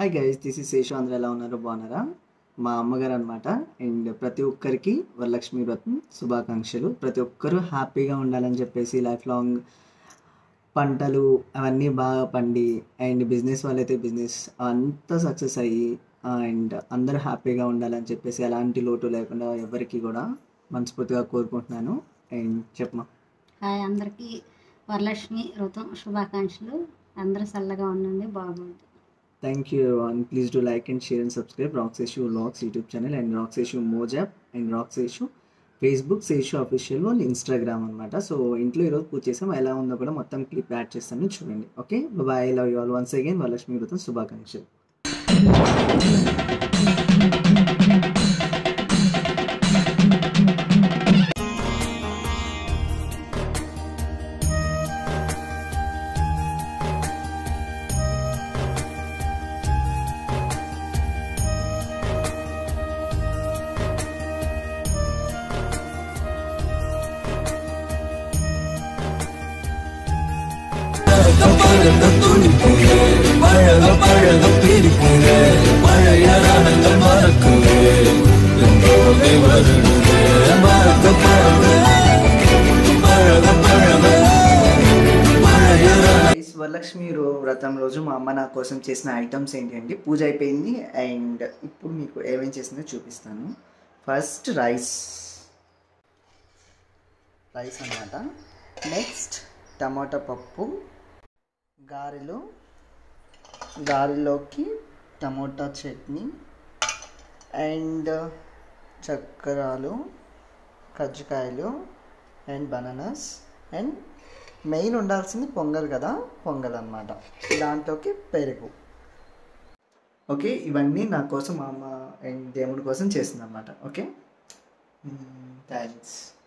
hi guys this is Seshu అందరూ ఎలా ఉన్నారు బాగున్నారా మా అమ్మగారు అనమాట అండ్ ప్రతి ఒక్కరికి వరలక్ష్మి వ్రతం శుభాకాంక్షలు ప్రతి ఒక్కరూ హ్యాపీగా ఉండాలని చెప్పేసి లైఫ్ లాంగ్ పంటలు అవన్నీ బాగా పండి అండ్ బిజినెస్ వాళ్ళైతే బిజినెస్ అంతా సక్సెస్ అయ్యి అండ్ అందరూ హ్యాపీగా ఉండాలని చెప్పేసి ఎలాంటి లోటు లేకుండా ఎవరికి కూడా మనస్ఫూర్తిగా కోరుకుంటున్నాను అండ్ చెప్పమా హాయ్ అందరికీ వరలక్ష్మి వ్రతం శుభాకాంక్షలు అందరూ చల్లగా ఉండండి బాగుంది thank you and please do like and share and subscribe రాక్స్ ఇష్యూ లాక్స్ యూట్యూబ్ ఛానల్ అండ్ రాక్స్ ఇష్యూ మోజాప్ అండ్ రాక్స్ ఇష్యూ ఫేస్బుక్ సేషు అఫీషియల్ వాళ్ళు ఇన్స్టాగ్రామ్ అనమాట సో ఇంట్లో ఈరోజు పూజ చేసాం ఎలా ఉందో కూడా మొత్తం క్లిప్ యాడ్ చేస్తాను చూడండి okay bye love you all once again Varalakshmi వ్రతం శుభాకాంక్షలు Guys, వరలక్ష్మి రో- వ్రతం రోజు మా అమ్మ నా కోసం చేసిన ఐటమ్స్ ఏంటంటే పూజ అయిపోయింది అండ్ ఇప్పుడు మీకు ఏమేం చేసిందో చూపిస్తాను ఫస్ట్ రైస్ రైస్ అన్నమాట నెక్స్ట్ టమాటా పప్పు గారెలు గారెలోకి టమోటా చట్నీ అండ్ చక్కెరాలు కజ్జికాయలు అండ్ బనానాస్ అండ్ మెయిన్ ఉండాల్సింది పొంగల్ కదా పొంగల్ అనమాట దాంట్లోకి పెరుగు ఓకే ఇవన్నీ నా కోసం మా అమ్మ అండ్ దేవుడి కోసం చేసింది అనమాట ఓకే థ్యాంక్స్